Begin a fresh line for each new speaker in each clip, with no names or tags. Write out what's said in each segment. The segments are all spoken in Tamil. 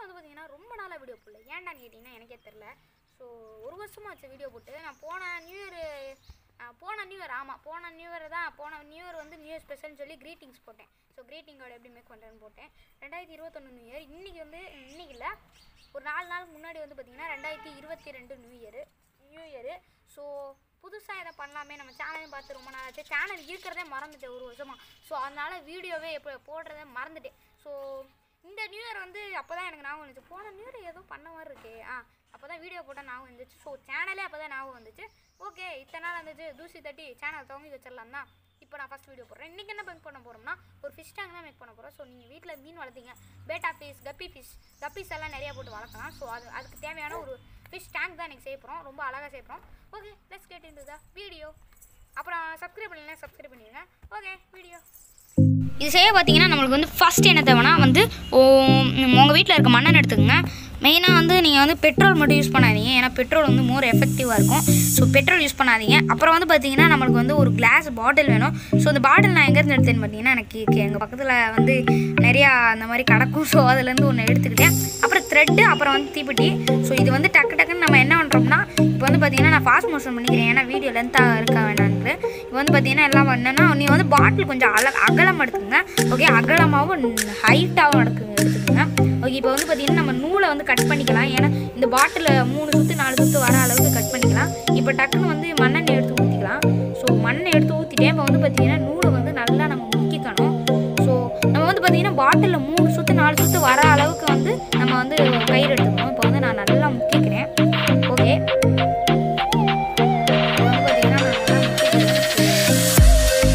வந்து பார்த்தீங்கன்னா ரொம்ப நாளாக வீடியோ போடல ஏன்டான்னு கேட்டிங்கன்னா எனக்கே தெரில ஸோ ஒரு வருஷமா ஆச்சு வீடியோ போட்டு நான் போன நியூ இயர் போன நியூ இயர் ஆமாம் போன நியூ இயர் தான் போன நியூ இயர் வந்து நியூ இயர் ஸ்பெஷல்னு சொல்லி க்ரீட்டிங்ஸ் போட்டேன் ஸோ க்ரீட்டிங் கார்டு எப்படி மேக் பண்ணுறேன்னு போட்டேன் ரெண்டாயிரத்தி இருபத்தொன்று நியூ இயர் இன்றைக்கி வந்து இன்றைக்கி இல்லை ஒரு நாலு நாள் முன்னாடி வந்து பார்த்திங்கன்னா ரெண்டாயிரத்தி இருபத்தி ரெண்டு new year new year so புதுசாக எதை பண்ணலாமே நம்ம சேனலையும் பார்த்து ரொம்ப நாள் ஆச்சு சேனல் இருக்கிறதே மறந்துட்டேன் ஒரு வருஷமாக ஸோ அதனால் வீடியோவே எப்போ போடுறதே மறந்துட்டேன் ஸோ இந்த நியூ இயர் வந்து அப்போ தான் எனக்கு ஞாபகம் வந்துச்சு போன நியூ இயர் ஏதோ பண்ண மாதிரி இருக்கே ஆ அப்போ தான் வீடியோ போட்டால் ஞாபகம் வந்துச்சு ஸோ சேனலே அப்போ தான் ஞாபகம் வந்துச்சு ஓகே இத்தனை நாள் வந்துச்சு தூசி தட்டி சேனல் துவங்கி வச்சிடலாம் தான் இப்போ நான் ஃபஸ்ட் வீடியோ போடுறேன் இன்றைக்கி என்ன மேக் பண்ண போகிறோம்னா ஒரு ஃபிஷ் டேங்க் தான் மேக் பண்ண போகிறோம் ஸோ நீங்கள் வீட்டில் மீன் வளர்த்தீங்க betta fish guppy fish guppies எல்லாம் நிறையா போட்டு வளர்க்கலாம் ஸோ அது அதுக்கு தேவையான ஒரு ஃபிஷ் டேங்க் தான் எனக்கு செய்ய போகிறோம் ரொம்ப அழகாக செய்ய போகிறோம் okay let's get into the video அப்புறம் சப்ஸ்கிரைப் பண்ணலாம் சப்ஸ்கிரைப் பண்ணிடுங்க ஓகே வீடியோ இது செய்ய பார்த்தீங்கன்னா நம்மளுக்கு வந்து ஃபஸ்ட் என்ன தேவைன்னா வந்து உங்கள் வீட்டில் இருக்க மண்ணெண்ணெய் எடுத்துக்கோங்க மெயினாக வந்து நீங்கள் வந்து பெட்ரோல் மட்டும் யூஸ் பண்ணாதீங்க ஏன்னா பெட்ரோல் வந்து மோர் எஃபெக்டிவாக இருக்கும் ஸோ பெட்ரோல் யூஸ் பண்ணாதீங்க அப்புறம் வந்து பார்த்தீங்கன்னா நம்மளுக்கு வந்து ஒரு கிளாஸ் பாட்டில் வேணும் ஸோ அந்த பாட்டில் நான் எங்கேருந்து எடுத்தேன்னு பார்த்தீங்கன்னா எனக்கு எங்கள் பக்கத்தில் வந்து நிறையா அந்த மாதிரி கிடக்கும் ஸோ அதுலேருந்து ஒன்று எடுத்துக்கிட்டேன் அப்புறம் த்ரெட்டு அப்புறம் வந்து தீப்பெட்டி ஸோ இது வந்து டக்கு டக்குன்னு நம்ம என்ன பண்ணுறோம்னா இப்போ வந்து பார்த்தீங்கன்னா நான் ஃபாஸ்ட் மோஷன் பண்ணிக்கிறேன் ஏன்னா வீடியோ லென்த்தாக இருக்க வேணான்ட்டு இப்போ வந்து பார்த்தீங்கன்னா எல்லாம் என்னன்னா நீ வந்து பாட்டில் கொஞ்சம் அல அகலம் எடுத்துக்கோங்க ஓகே அகலமாகவும் ஹைட்டாகவும் எடுக்கு எடுத்துக்கோங்க ஓகே இப்போ வந்து பார்த்தீங்கன்னா நம்ம நூலை வந்து கட் பண்ணிக்கலாம் ஏன்னா இந்த பாட்டில் மூணு சுற்று நாலு சுற்று வர அளவுக்கு கட் பண்ணிக்கலாம் இப்போ டக்குன்னு வந்து மண்ணெண்ணெய் எடுத்து ஊற்றிக்கலாம் ஸோ மண்ணெண்ணெய் எடுத்து ஊற்றிட்டேன் இப்போ வந்து பார்த்தீங்கன்னா நூலை வந்து நல்லா நம்ம முக்கிக்கணும் ஸோ நம்ம வந்து பார்த்தீங்கன்னா பாட்டிலில் மூணு சுற்று நாலு சுற்று வர அளவுக்கு வந்து நம்ம வந்து கயிறு எடுத்துக்கணும் இப்போ வந்து நான் நல்லா முக்கிக்கிறேன் ஓகே இப்போ வந்து பார்த்தீங்கன்னா நான் நல்லா முக்கிக்கிறேன்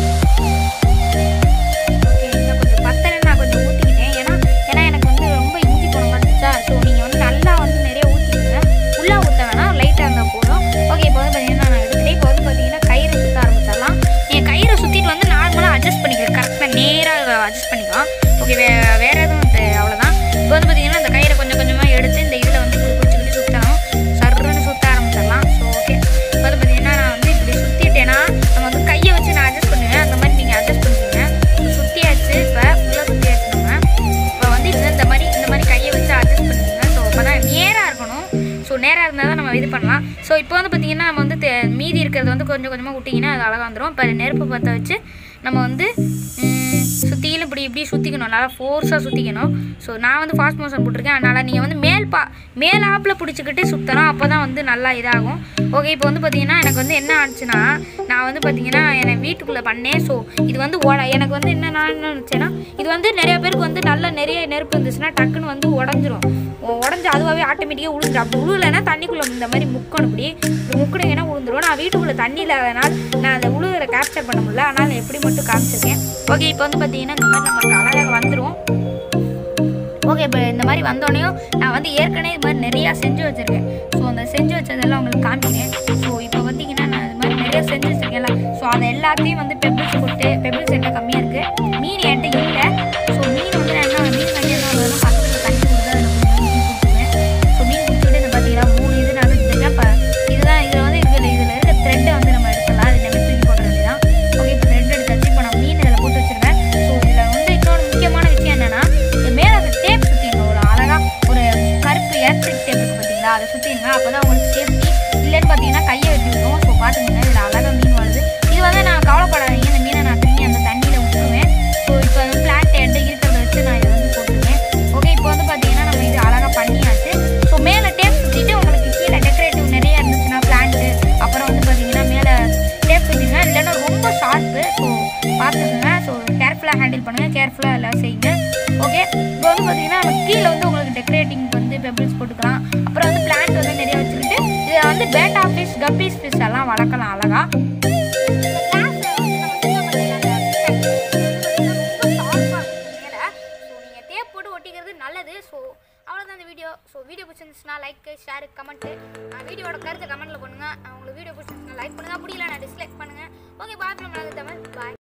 ஓகே இன்னும் கொஞ்சம் பத்தலை நான் கொஞ்சம் ஊற்றிக்கிட்டேன் ஏன்னா ஏன்னா எனக்கு வந்து ரொம்ப இஞ்சி போன மாதிரி இருந்துச்சா ஸோ நீங்கள் வந்து நல்லா வந்து நிறைய ஊற்றிக்கோங்க உள்ளே ஊற்ற வேணாம் லைட்டாக இருந்தால் போதும் ஓகே இப்போ வந்து பார்த்தீங்கன்னா நான் எடுத்துட்டேன் இப்போ வந்து பார்த்தீங்கன்னா கயிறு சுற்ற ஆரம்பிச்சிடலாம் நீங்கள் கயிறை சுற்றிட்டு வந்து நார்மலாக அட்ஜஸ்ட் பண்ணிக்கலாம் கரெக்டாக நேராக அட்ஜஸ்ட் பண்ணிக்கலாம் ஓகே வே வேறு எதுவும் தெ- அவ்வளோதான் இப்போ வந்து பார்த்தீங்கன்னா அந்த கயிறை கொஞ்சம் கொஞ்சமாக எடுத்து இந்த இதில் வந்து இப்படி பிடிச்சிக்கிட்டு சுற்றணும் சர்ருன்னு சுற்ற ஆரம்பிச்சிடலாம் ஸோ ஓகே இப்போ வந்து பார்த்தீங்கன்னா நான் வந்து இப்படி சுற்றிட்டேன்னா நம்ம வந்து கையை வச்சு நான் அட்ஜஸ்ட் பண்ணுவேன் அந்த மாதிரி நீங்கள் அட்ஜஸ்ட் பண்ணிக்கோங்க சுற்றியாச்சு இப்போ ஃபுல்லாக சுற்றியாச்சு நம்ம இப்போ வந்து இது இந்த மாதிரி இந்த மாதிரி கையை வச்சு அட்ஜஸ்ட் பண்ணிக்கோங்க ஸோ அப்போ தான் நேராக இருக்கணும் ஸோ நேராக இருந்தால் தான் நம்ம இது பண்ணலாம் ஸோ இப்போ வந்து பார்த்திங்கன்னா நம்ம வந்து தே- மீதி இருக்கிறது வந்து கொஞ்சம் கொஞ்சமாக விட்டிங்கன்னா அது அழகாக வந்துடும் இப்போ நெருப்பு பற்ற வச்சு நம்ம வந்து சுற்றிலும் இப்படி இப்படி சுற்றிக்கணும் நல்லா ஃபோர்ஸாக சுற்றிக்கணும் ஸோ நான் வந்து ஃபாஸ்ட் மோஷன் போட்டிருக்கேன் அதனால் நீங்கள் வந்து மேல் பா மேல் ஆப்பில் பிடிச்சிக்கிட்டு சுற்றணும் அப்போ தான் வந்து நல்லா இதாகும் ஓகே இப்போ வந்து பார்த்தீங்கன்னா எனக்கு வந்து என்ன ஆச்சுன்னா நான் வந்து பார்த்தீங்கன்னா என் வீட்டுக்குள்ளே பண்ணேன் ஸோ இது வந்து உட எனக்கு வந்து என்ன நான் என்ன நினச்சேன்னா இது வந்து நிறைய பேருக்கு வந்து நல்ல நிறைய நெருப்பு இருந்துச்சுன்னா டக்குன்னு வந்து உடஞ்சிரும் உடஞ்சி அதுவாகவே ஆட்டோமேட்டிக்காக உழுந்துரும் அப்படி உழுவலைன்னா தண்ணிக்குள்ளே இந்த மாதிரி முக்கணும் இப்படி இப்படி முக்கினீங்கன்னா உழுந்துரும் நான் வீட்டுக்குள்ளே தண்ணி இல்லாதனால நான் அந்த உழுவுற கேப்சர் பண்ண முடியல அதனால் நான் எப்படி மட்டும் காமிச்சிருக்கேன் ஓகே இப்போ வந்து பார்த்தீங்கன்னா இந்த மாதிரி நமக்கு அழகாக வந்துடும் ஓகே இப்போ இந்த மாதிரி வந்தோடனையும் நான் வந்து ஏற்கனவே இது மாதிரி நிறையா செஞ்சு வச்சுருக்கேன் ஸோ அந்த செஞ்சு வச்சதெல்லாம் உங்களுக்கு காமிக்கிறேன் ஸோ இப்போ பார்த்தீங்கன்னா நான் இது மாதிரி நிறைய செஞ்சு வச்சுருக்கேன்ல ஸோ அது எல்லாத்தையும் வந்து பெபிள்ஸ் போட்டு பெபிள்ஸ் என்கிட்ட கம்மியாக இருக்குது மீன் என்கிட்ட இல்லை ஸோ மீன் வந்து நான் என்ன மீன் வாங்கி என்ன பண்ணுவேன்னா பக்கத்தில் தண்ணி கொடுத்து அதில் கொஞ்சம் மீன் கொடுத்துருவேன் ஸோ மீன் கொடுத்துட்டு இந்த பார்த்தீங்கன்னா மூணு இது நான் வச்சுருக்கேன் இப்போ இதுதான் இதில் வந்து இதில் இதில் இருக்க த்ரெட்டை வந்து நம்ம எடுத்துடலாம் அது நம்ம தூக்கி போட்டுற வேண்டியதான் ஓகே இப்போ த்ரெட் எடுத்தாச்சு இப்போ நான் மீன் இதில் போட்டு வச்சுருவேன் ஸோ இதில் வந்து இன்னொரு முக்கியமான விஷயம் என்னென்னா இது மேலே அந்த டேப் சுற்றிடணும் ஒரு அழகாக ஒரு கருப்பு எலக்ட்ரிக் டேப் இருக்குது பார்த்தீங்களா அதை சுற்றிடுங்க அப்போ தான் உங்களுக்கு சேஃப்டி இல்லைன்னு பார்த்தீங்கன்னா கையை வெட்டி விடும் ஸோ பார்த்துக்கோங்க இதில் அழகாக மீன் வருது இது வந்து நான் கவலைப்படாதீங்க இந்த மீனை நான் திரும்பி அந்த தண்ணியில் விட்டுருவேன் ஸோ இப்போ வந்து பிளான்ட் எண்டு இருக்கிறத வச்சு நான் இதை வந்து போட்டுருவேன் ஓகே இப்போ வந்து பார்த்தீங்கன்னா நம்ம இது அழகாக பண்ணியாச்சு ஸோ மேலே டேப் சுற்றிட்டு உங்களுக்கு கீழே டெக்கரேட்டிவ் நிறைய இருந்துச்சுன்னா பிளான்ட்டு அப்புறம் வந்து பார்த்தீங்கன்னா மேலே டேப் சுற்றிங்க இல்லைன்னா ரொம்ப ஷார்ப்பு ஸோ பார்த்துக்குங்க ஸோ கேர்ஃபுல்லாக ஹேண்டில் பண்ணுங்கள் கேர்ஃபுல்லாக எல்லாம் செய்யுங்க ஓகே இப்போ வந்து பார்த்தீங்கன்னா நம்ம கீழே வந்து உங்களுக்கு டெக்கரேட்டிங் வந்து பெபிள்ஸ் போட்டுக்கலாம் அப்புறம் வந்து பிளான்ட் வந்து நிறைய வச்சுக்கிட்டு இதில் வந்து பேட்டா ஃபிஷ் கப்பீஸ் ஃபிஷ் எல்லாம் வளர்க்கலாம் அழகா டேப் போட்டு ஒட்டிக்கிறது நல்லது ஸோ அவ்வளோதான் இந்த வீடியோ ஸோ வீடியோ பிடிச்சிருந்துச்சுன்னா லைக் ஷேர் கமெண்ட்டு வீடியோட கருத்தை கமெண்ட்டில் பண்ணுங்கள் உங்களுக்கு வீடியோ பிடிச்சிருந்துச்சுன்னா லைக் பண்ணுங்கள் அப்படி இல்லை நான் டிஸ்லைக் பண்ணுங்கள் ஓகே பாத்ரூம் தமிழ் பாய்